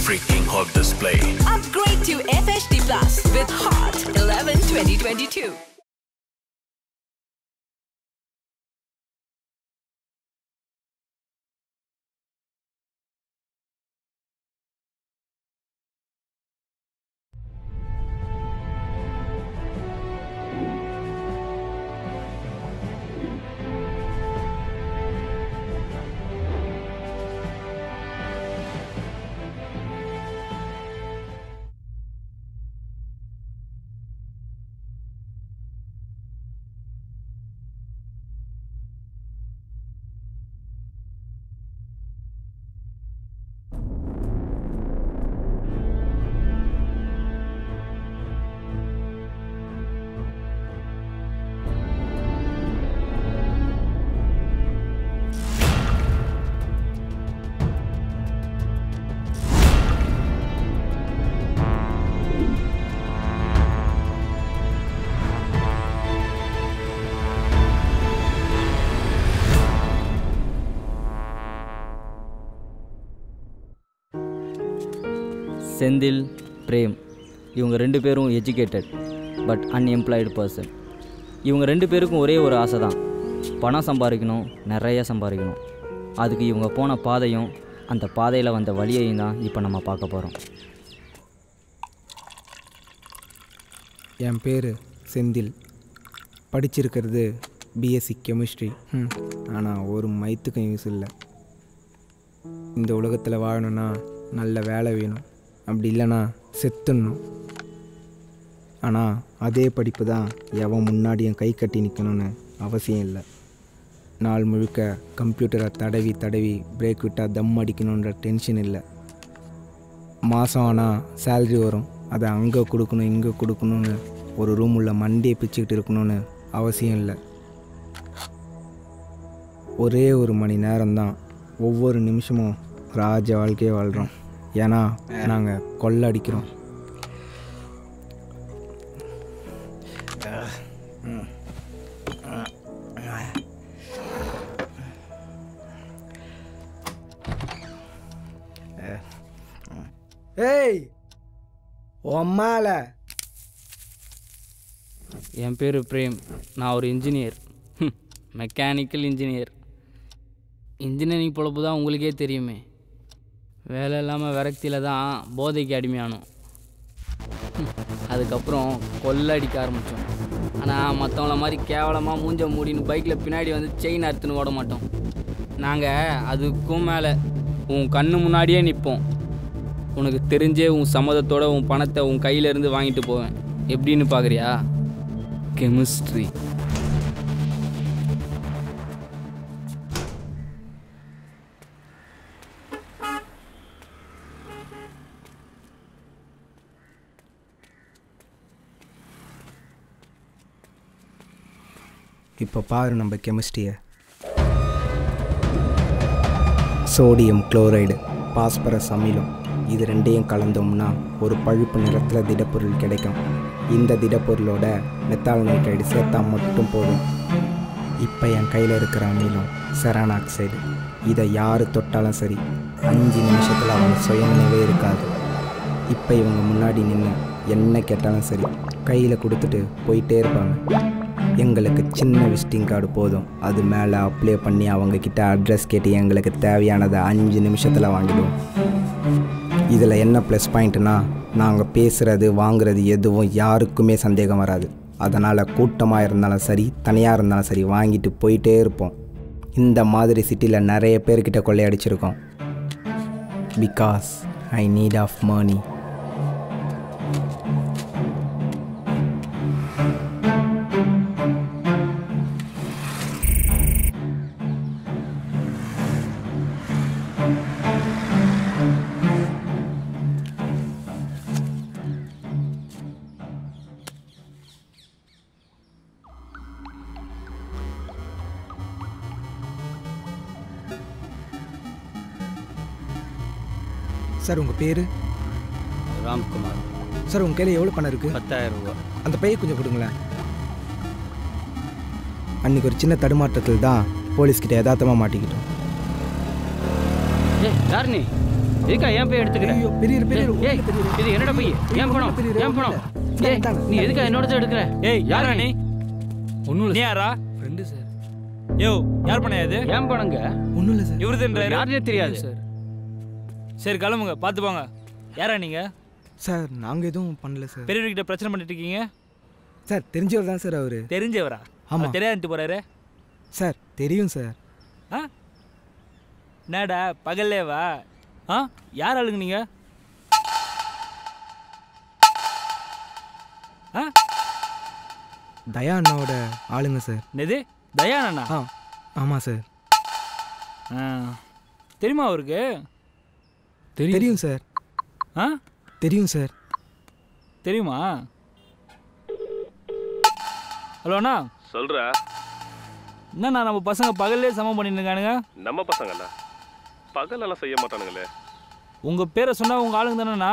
freaking hot display. Upgrade to FHD Plus with Hot 11 2022. Senthil Prem இவங்க ரெண்டு பேரும் எஜுகேட்டட் பட் அன்எம்ப்ளாய்டு பர்சன் இவங்க ரெண்டு பேருக்கும் ஒரே ஒரு ஆசை தான் பணம் சம்பாதிக்கணும் நிறைய சம்பாதிக்கணும் அதுக்கு இவங்க போன பாதையும் அந்த பாதையில் வந்த வழியையும் தான் இப்போ நம்ம பார்க்க போகிறோம் என் பேர் செந்தில் படிச்சிருக்கிறது பிஎஸ்சி கெமிஸ்ட்ரி ஆனால் ஒரு மைத்துக்கும் யூஸ் இல்லை இந்த உலகத்தில் வாழணும்னா நல்ல வேலை வேணும் அப்படி இல்லைன்னா செத்துடணும் ஆனால் அதே படிப்பு தான் எவன் முன்னாடி என் கை கட்டி நிற்கணும்னு அவசியம் இல்லை நாள் முழுக்க கம்ப்யூட்டரை தடவி தடவி பிரேக் விட்டால் தம் அடிக்கணுன்ற டென்ஷன் இல்லை மாதம் ஆனால் சேல்ரி வரும் அதை அங்கே கொடுக்கணும் இங்கே கொடுக்கணும்னு ஒரு ரூம் உள்ள மண்டியை பிச்சுக்கிட்டு இருக்கணும்னு அவசியம் இல்லை ஒரே ஒரு மணி நேரம்தான் ஒவ்வொரு நிமிஷமும் ராஜ வாழ்க்கையை வாழ்கிறோம் ஏன்னா நாங்கள் கொள்ளை அடிக்கிறோம் ஏய் உம்மால என் பேர் பிரேம் நான் ஒரு இன்ஜினியர் மெக்கானிக்கல் இன்ஜினியர் இன்ஜினியரிங் பொழப்பு தான் உங்களுக்கே தெரியுமே வேலை இல்லாமல் விரக்தியில் தான் போதைக்கு அடிமையானோம் ஹம், அதுக்கப்புறம் கொள்ளை அடிக்க ஆரம்பித்தோம் ஆனால் மற்றவங்கள மாதிரி கேவலமாக மூஞ்ச மூடின்னு பைக்கில் பின்னாடி வந்து செயின் அறுத்துன்னு ஓட மாட்டோம் நாங்கள் அதுக்கும் மேலே உன் கண்ணு முன்னாடியே நிற்போம் உனக்கு தெரிஞ்சே உன் சம்மதத்தோட உன் பணத்தை உன் கையில இருந்து வாங்கிட்டு போவேன் எப்படின்னு பார்க்குறியா கெமிஸ்ட்ரி இப்போ பாரு நம்ம கெமிஸ்ட்ரியை சோடியம் குளோரைடு பாஸ்பரஸ் அமிலம் இது ரெண்டையும் கலந்தோம்னா ஒரு பழுப்பு நிறத்தில் திடப்பொருள் கிடைக்கும் இந்த திடப்பொருளோட மெத்தால் நைட்ரைடு சேர்த்தா மட்டும் போதும் இப்போ என் கையில் இருக்கிற அமிலம் செரான் ஆக்சைடு இதை யார் தொட்டாலும் சரி அஞ்சு நிமிஷத்தில் அவங்க சுயநினைவே இருக்காது இப்போ இவங்க முன்னாடி நின்று என்ன கேட்டாலும் சரி கையில் கொடுத்துட்டு போயிட்டே இருப்பாங்க எங்களுக்கு சின்ன விசிட்டிங் கார்டு போதும் அது மேலே அப்ளை பண்ணி அவங்கக்கிட்ட அட்ரஸ் கேட்டு எங்களுக்கு தேவையானதை அஞ்சு நிமிஷத்தில் வாங்கிடுவோம் இதில் என்ன ப்ளஸ் பாயிண்ட்னா நாங்கள் பேசுகிறது வாங்குறது எதுவும் யாருக்குமே சந்தேகம் வராது அதனால் கூட்டமாக இருந்தாலும் சரி தனியாக இருந்தாலும் சரி வாங்கிட்டு போயிட்டே இருப்போம் இந்த மாதிரி சிட்டியில் நிறைய பேர்கிட்ட கொள்ளையடிச்சிருக்கோம் because I need of money sir உங்கள் பேர் ராம்குமார் சார் உங்கள் கையில் எவ்வளோ பணம் இருக்குது பத்தாயிரம் ரூபா அந்த பையை கொஞ்சம் கொடுங்களேன் அன்னைக்கு ஒரு சின்ன தடுமாற்றத்தில் தான் போலீஸ்கிட்ட யதார்த்தமாக மாட்டிக்கிட்டோம் ஏ யார் நீ எதுக்கா ஏன் போய் எடுத்துக்கிறேன் ஐயோ, பெரிய பெரிய ஏய் இது என்னடா போய் ஏன் பணம் ஏன் பணம் ஏய் நீ எதுக்கா என்னோட எடுக்கிற ஏய் யாரா நீ ஒன்றும் நீ யாரா ஃப்ரெண்டு சார் யோ யார் பண்ண இது ஏன் பணங்க ஒன்றும் இல்லை சார் இவருதுன்றாரு யாருனே தெரியாது சார் சரி கிளம்புங்க பார்த்து போங்க யாரா நீங்க சார் நாங்கள் எதுவும் பண்ணல சார் பெரியவர்கிட்ட பிரச்சனை பண்ணிட்டு இருக்கீங்க சார் தெரிஞ்சவர் தான் சார் அவர் தெரிஞ்சவரா ஆமா. அவர் தெரியாதுட்டு போறாரு சார் தெரியும் சார் ஆ என்னடா பகல்லேவா ஆ யார் ஆளுங்க நீங்க ஆ தயா அண்ணாவோட ஆளுங்க சார் என்னது தயானண்ணா ஆ ஆமாம் சார் ஆ தெரியுமா அவருக்கு தெரியும் சார் ஆ தெரியும் சார் தெரியுமா ஹலோ அண்ணா சொல்றா என்னண்ணா நம்ம பசங்க பகல்லே சமம் பண்ணிட்டு இருக்கானுங்க நம்ம பசங்கண்ணா பகலெல்லாம் செய்ய மாட்டானுங்களே உங்கள் பேரை சொன்னால் உங்கள் ஆளுங்க தானேண்ணா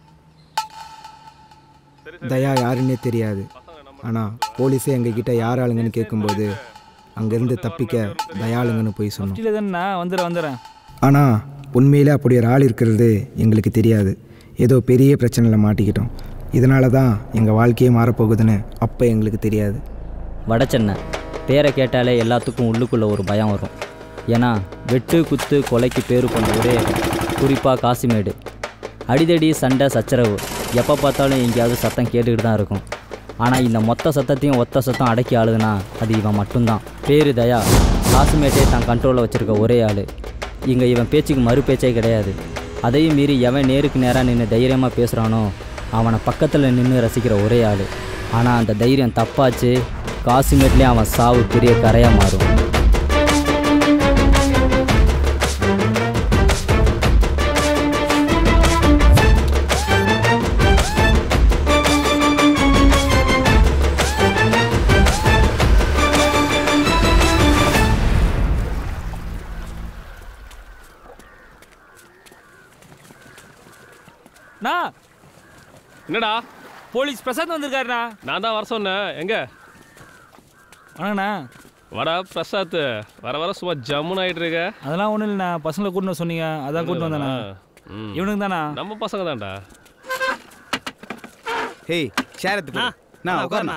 தயா யாருன்னே தெரியாது ஆனால் போலீஸே எங்ககிட்ட யார் ஆளுங்கன்னு கேட்கும்போது அங்கேருந்து தப்பிக்க தயாளுங்கன்னு போய் சொன்னோம் சிட்டியில் தானேண்ணா வந்துடுறேன் வந்துடுறேன் ஆனால் உண்மையிலே அப்படி ஒரு ஆள் இருக்கிறது எங்களுக்கு தெரியாது ஏதோ பெரிய பிரச்சனையில் மாட்டிக்கிட்டோம் இதனால தான் எங்கள் வாழ்க்கையே மாறப்போகுதுன்னு அப்போ எங்களுக்கு தெரியாது வட சென்னை பேரை கேட்டாலே எல்லாத்துக்கும் உள்ளுக்குள்ளே ஒரு பயம் வரும் ஏன்னா வெட்டு குத்து கொலைக்கு பேரு பண்ண ஒரே இடம் குறிப்பாக காசிமேடு அடிதடி சண்டை சச்சரவு எப்போ பார்த்தாலும் எங்கேயாவது சத்தம் கேட்டுக்கிட்டு தான் இருக்கும் ஆனால் இந்த மொத்த சத்தத்தையும் ஒத்த சத்தம் அடக்கி ஆளுதுன்னா அது இவன் மட்டும்தான் பேரு தயா காசிமேட்டே தான் கண்ட்ரோலில் வச்சுருக்க ஒரே ஆள் இங்கே இவன் பேச்சுக்கு மறு பேச்சே கிடையாது அதையும் மீறி எவன் நேருக்கு நேராக நின்று தைரியமாக பேசுகிறானோ அவனை பக்கத்தில் நின்று ரசிக்கிற ஒரே ஆள் ஆனால் அந்த தைரியம் தப்பாச்சு காசிமேட்லேயே அவன் சாவு பெரிய கரையாக மாறும் அண்ணா என்னடா போலீஸ் பிரசாந்த் வந்திருக்காருண்ணா நான் தான் வர சொன்னேன் எங்க வணக்கண்ணா வாடா பிரசாத் வர வர சும்மா ஜம்முன்னு ஆயிட்டு இருக்க அதெல்லாம் ஒன்றும் இல்லைண்ணா பசங்களை கூட்டின்னு வர சொன்னீங்க அதான் கூட்டின்னு வந்தேண்ணா ம். இவனுக்கு தானா நம்ம பசங்க தான்டா ஹேய் ஷேர் எடுத்து நான் உட்காரணா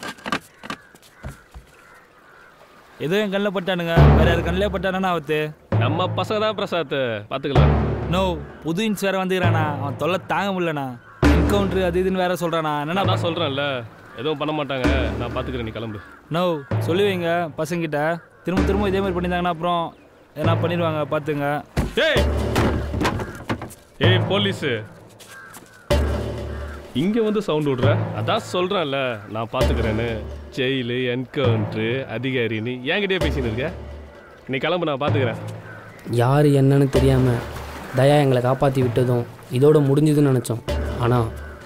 ஏதோ என் கண்ணில் பட்டானுங்க வேற யார் கண்ணிலே பட்டானா அவத்து நம்ம பசங்க தான் பிரசாத் பாத்துக்கலாம் நோ புது இன்ஸ் வேற வந்துக்கிறானா அவன் தொல்லை தாங்க முடியலண்ணா என்கவுண்டர் அது இதுன்னு வேற சொல்கிறானா என்னண்ணா நான் தான் சொல்றேன்ல எதுவும் பண்ண மாட்டாங்க நான் பாத்துக்கிறேன் நீ கிளம்பு நோ சொல்லி வைங்க பசங்கிட்ட திரும்ப திரும்ப இதே மாதிரி பண்ணியிருந்தாங்கன்னா அப்புறம் எதனா பண்ணிடுவாங்க பார்த்துங்க ஏய் ஏய் போலீஸ் இங்க வந்து சவுண்ட் விடுற அதான் சொல்றேன்ல நான் பாத்துக்கிறேன்னு ஜெயிலு என்கவுண்டரு அதிகாரின்னு என்கிட்டயே பேசின்னு இருக்க நீ கிளம்பு நான் பாத்துக்கிறேன் யார் என்னன்னு தெரியாமல் தயா எங்களை காப்பாற்றி விட்டதும் இதோட முடிஞ்சுதுன்னு நினச்சோம் ஆனால்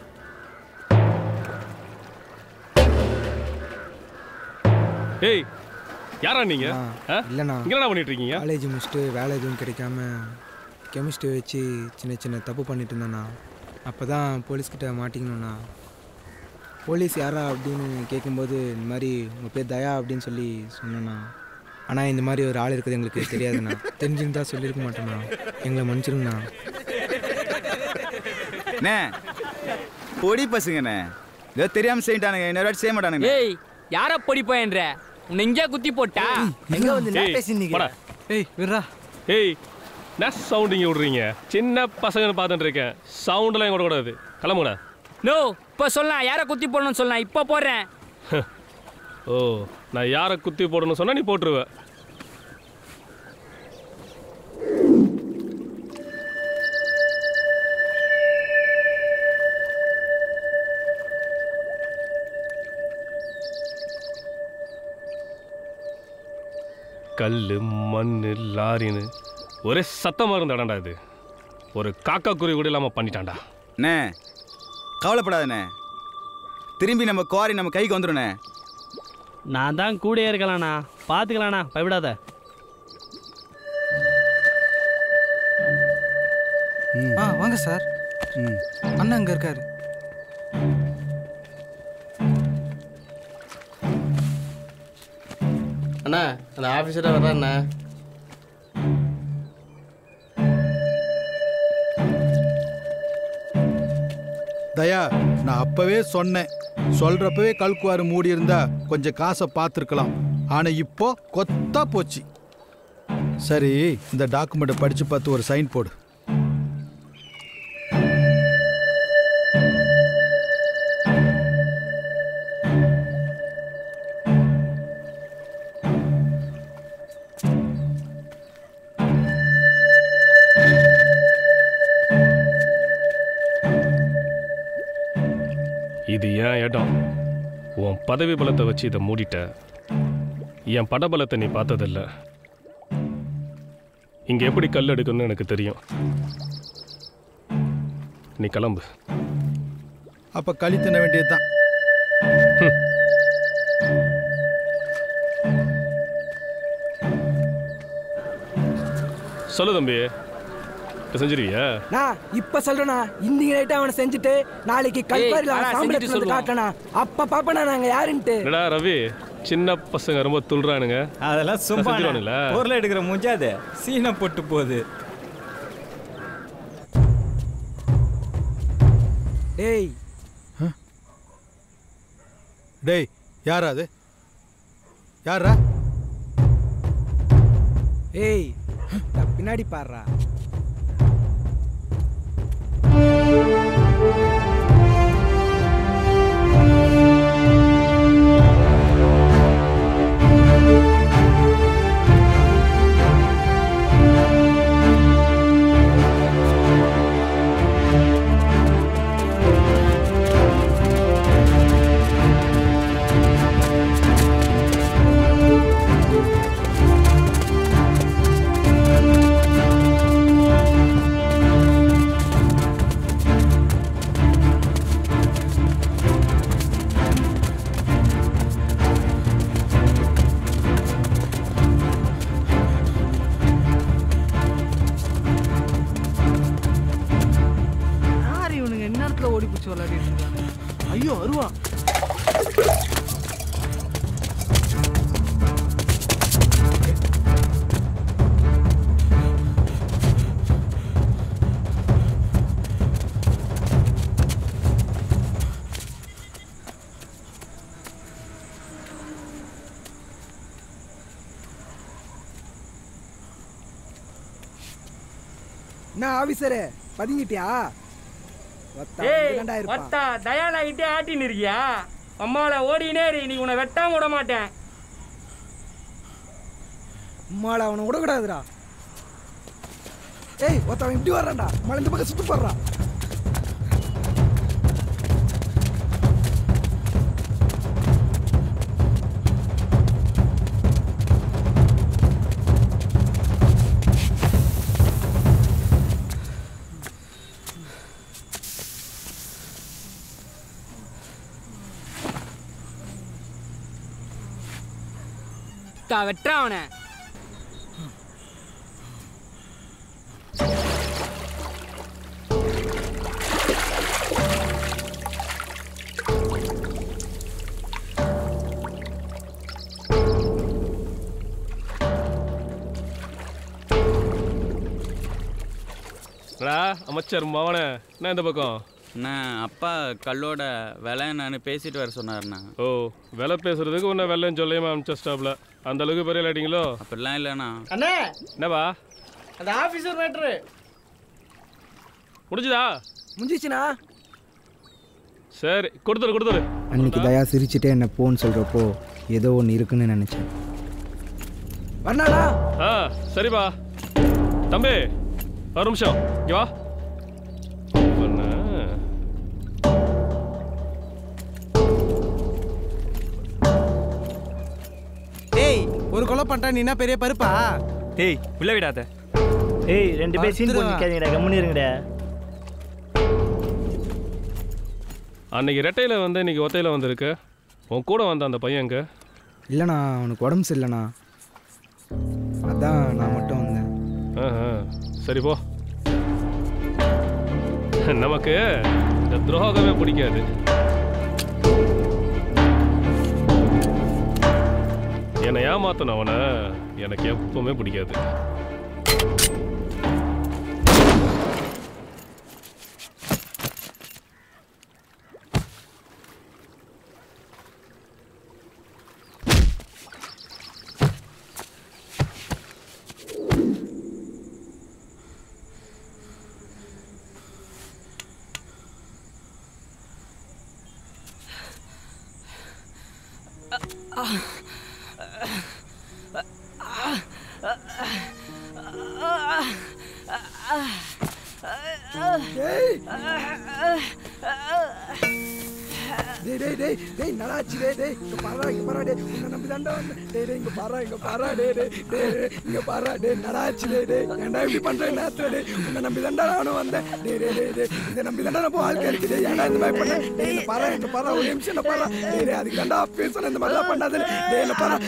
ஏய் யாரா நீங்க ஆ? இல்லைண்ணா இங்க என்ன பண்ணிட்டு இருக்கீங்க காலேஜ் முடிச்சுட்டு வேலை எதுவும் கிடைக்காம கெமிஸ்ட்ரி வச்சு சின்ன சின்ன தப்பு பண்ணிட்டு இருந்தேண்ணா அப்போ தான் போலீஸ்கிட்ட மாட்டிக்கணுண்ணா போலீஸ் யாரா அப்படின்னு கேட்கும்போது இந்த மாதிரி உங்கள் பேர் தயா அப்படின்னு சொல்லி சொன்னேண்ணா ஆனால் இந்த மாதிரி ஒரு ஆள் இருக்குது எங்களுக்கு தெரியாதுண்ணா தெரிஞ்சிருந்தா சொல்லியிருக்க மாட்டேண்ணா எங்களை மன்னிச்சிருங்கண்ணா அண்ணே பொடி பசங்கண்ணே ஏதோ தெரியாம செய்யிட்டானுங்க இன்னொரு வாட்டி செய்ய மாட்டானுங்க ஏய் யார படிப்பேன்ற உன்னை இங்கே குத்தி போட்டா எங்க வந்து ஏய், போடா. ஏய் விட்றா ஏய் என்ன சவுண்ட் இங்க விடுறீங்க சின்ன பசங்கன்னு பார்த்துட்டு இருக்கேன் சவுண்டெல்லாம் எங்க கூடாது கிளம்புடா நோ இப்போ சொல்லலாம் யாரை குத்தி போடணும்னு சொல்லலாம் இப்போ போடுறேன் ஓ நான் யாரை குத்தி போடணும்னு சொன்னா நீ போட்டுருவ கல் மண் லாரின்னு ஒரே சத்தமாக இருந்த இடம்டா இது ஒரு காக்கா குருவி கூட இல்லாமல் பண்ணிட்டான்டா அண்ணே கவலைப்படாதண்ணே திரும்பி நம்ம குவாரி நம்ம கைக்கு வந்துடுண்ணே நான் தான் கூடயே இருக்கலாண்ணா பார்த்துக்கலாண்ணா பயப்படாத ஆ வாங்க சார் அண்ணா அங்கே இருக்காரு அண்ணா அந்த ஆஃபீஸராக வர்றேண்ணா தயா நான் அப்பவே சொன்னேன் சொல்றப்பவே கல்குவாரு மூடி இருந்தா கொஞ்சம் காசை பார்த்துருக்கலாம் ஆனா இப்போ கொத்தா போச்சு சரி இந்த டாக்குமெண்ட்டை படிச்சு பார்த்து ஒரு சைன் போடு இது ஏன் இடம் உன் பதவி பலத்தை வச்சு இதை மூடிட்ட என் படபலத்தை நீ பார்த்ததில்ல இங்க எப்படி கல் எடுக்கணும்னு எனக்கு தெரியும் நீ கிளம்பு அப்ப களி தின்ன வேண்டியதுதான் சொல்லு தம்பி இப்ப செஞ்சிருவியா நான் இப்ப சொல்றேனா இன்னைக்கு நைட்டு அவனை செஞ்சுட்டு நாளைக்கு கல்பாரியில் அவன் வாடா, சாம்பளத்துல செஞ்சுட்டு வந்து காட்டனா அப்ப பாப்பனா நாங்க யாருன்ட்டு என்னடா ரவி சின்ன பசங்க ரொம்ப துள்றானுங்க அதெல்லாம் சும்மா செஞ்சிருவானுங்களா பொருளை எடுக்கிற முஞ்சாது சீனை போட்டு போகுது டேய் டேய் யாரா அது யாரா ஏய் நான் பின்னாடி பாடுறா யார் இவனுங்க என்ன இடத்துல ஓடி பிடிச்சி விளையாடிட்டு இருக்காங்க ஐயோ அருவா என்ன ஆபீசரு பதுங்கிட்டியா ஒத்தா, ஏய் இங்கதான்டா இருப்பான். ஒத்தா தயாலாகிட்டே ஆட்டின்னு இருக்கியா அம்மாவில் ஓடினே இரு நீ உன்னை வெட்டாம விட மாட்டேன் அம்மாடா அவனை விடக்கூடாதுடா ஏய் ஒருத்தவன் இப்படி வர்றான்டா மழை இந்த பக்கம் சுத்து போடுறான் தா வெட்டுறான் அவனை டா அமைச்சர் மவனே என்ன இந்த பக்கம் அண்ணா அப்பா கல்லோட விலை நான் பேசிட்டு வர சொன்னார்ண்ணா ஓ விலை பேசுறதுக்கு உன்னை வெள்ளைன்னு சொல்லியுமா அனுப்பிச்சிட்டாப்ல அந்த அளவுக்கு பெரிய லாட்டிங்களோ அப்படிலாம் இல்லைண்ணா அண்ணே என்னப்பா அந்த ஆபீசர் மேட்ரு முடிஞ்சுதா முடிஞ்சிச்சுனா சரி கொடுத்துரு கொடுத்துரு அன்னைக்கு தயா சிரிச்சுட்டே என்ன போன்னு சொல்கிறப்போ ஏதோ ஒன்று இருக்குன்னு நினச்சேன் வர்ணாடா ஆ சரிப்பா தம்பி ஒரு நிமிஷம் இங்க வா பண்ண டேய் ஒரு கொலை பண்ணிட்டா நீ என்ன பெரிய பருப்பா டேய் உள்ள விடாத ஏய் ரெண்டு பேர் சீன் பத்துருவா. போட்டு கம்முன்னு இருங்கடா அன்னைக்கு ரெட்டையில வந்து இன்னைக்கு ஒத்தையில வந்திருக்கு உன் கூட வந்த அந்த பையன் இல்லைண்ணா அவனுக்கு உடம்பு சரியில்லைண்ணா அதான் நான் மட்டும் வந்தேன் ஆஹா, சரி போ நமக்கு இந்த துரோகமே பிடிக்காது என்னை ஏமாத்தணும் அவனை எனக்கு எப்பவுமே பிடிக்காது டேய் டேய் டேய் டேய் நடாச்சு டேய் டேய் இங்க பாரா இங்க பாரா டேய் உன்னை நம்பி தாண்டா வந்தேன் டேய் டேய் இங்க பாரா இங்க பாரா டேய் டேய் டேய் டேய், இங்க பாரா டேய் நடாச்சு டேய் டேய் ஏன்டா இப்படி பண்ற நேரத்துல டேய் உன்னை நம்பி தாண்டா நானும் வந்தேன் டேய் டேய் டேய் டேய் இதை நம்பி தாண்டா நம்ம வாழ்க்கை இருக்கு டேய் ஏன்டா இந்த மாதிரி பண்ண டேய் இந்த பாரா இந்த பாரா ஒரு நிமிஷம் என்ன பாரா டேய் டேய் அதுக்கு தாண்டா பேசணும் இந்த மாதிரிலாம் பண்ணாத டேய் என்ன பாரா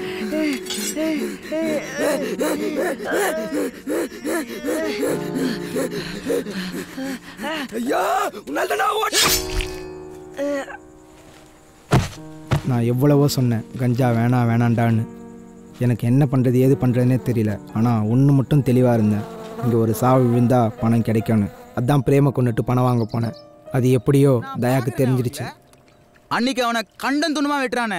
ஐயா உன்னால தாண்டா ஓட்ட நான் எவ்வளவோ சொன்னேன் கஞ்சா வேணாம் வேணாண்டான்னு எனக்கு என்ன பண்ணுறது ஏது பண்ணுறதுனே தெரியல ஆனால் ஒன்று மட்டும் தெளிவாக இருந்தேன் இங்கே ஒரு சாவு விழுந்தா பணம் கிடைக்கும்னு அதான் பிரேமை கொண்டுட்டு பணம் வாங்க போனேன் அது எப்படியோ தயாக்கு தெரிஞ்சிருச்சு அன்னைக்கு அவனை கண்டன் துணுமா வெட்டுறானே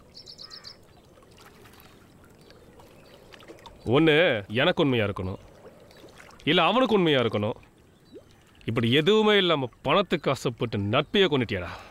ஒன்று எனக்கு உண்மையாக இருக்கணும் இல்லை அவனுக்கு உண்மையாக இருக்கணும் இப்படி எதுவுமே இல்லாமல் பணத்துக்கு ஆசைப்பட்டு நட்பையே கொண்டுட்டியாடா